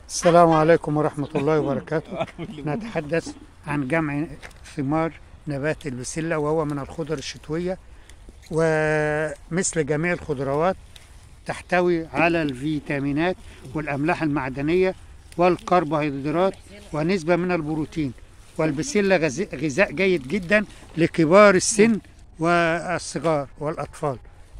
السلام عليكم ورحمة الله وبركاته نتحدث عن جمع ثمار نبات البسلة وهو من الخضر الشتوية ومثل جميع الخضروات تحتوي على الفيتامينات والأملاح المعدنية والكربوهيدرات ونسبة من البروتين والبسلة غز- غذاء جيد جدا لكبار السن والصغار والأطفال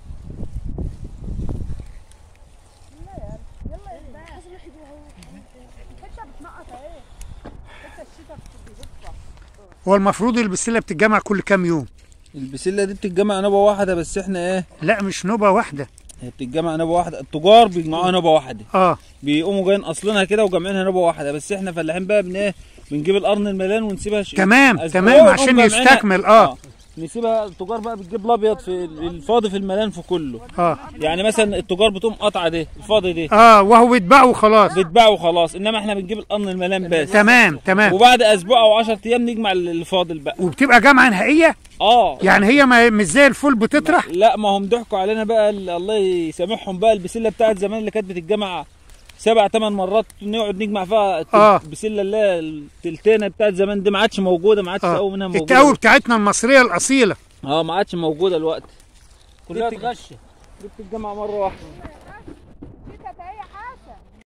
هو المفروض البسلة بتتجمع كل كام يوم البسله دي بتتجمع نوبه واحده بس احنا ايه لا مش نوبة واحدة هي بتتجمع نوبه واحده التجار بيجمعوها نوبه واحده اه بيقوموا جايين اصلينها كده وجامعينها نوبه واحده بس احنا فلاحين بقى بن ايه بنجيب القرن المليان ونسيبها ش... تمام أسبوع تمام ونقوم عشان جامعينها- يستكمل اه نسيبها التجار بقى بتجيب الابيض في الفاضي في المليان في كله اه يعني مثلا التجار بتقوم قطعه دي الفاضي دي اه وهو بيتباع وخلاص بتباع وخلاص انما احنا بنجيب القرن المليان بس تمام تمام وبعد اسبوع او 10 ايام نجمع الفاضل بقى وبتبقى جامعة نهائية اه يعني هي ما مش زي الفول بتطرح لا ما هم ضحكوا علينا بقى ال- الله يسامحهم بقى البسله بتاعت زمان اللي كانت بتتجمع سبع ثمان مرات نقعد نجمع فيها الت- آه. البسله اللي هي التلتينه بتاعت زمان دي ما عادش موجوده ما عادش اه تقوي منها موجوده التقوي بتاعتنا المصرية الأصيلة اه ما عادش موجوده الوقت كلها بتتغش دي بتتجمع مره واحده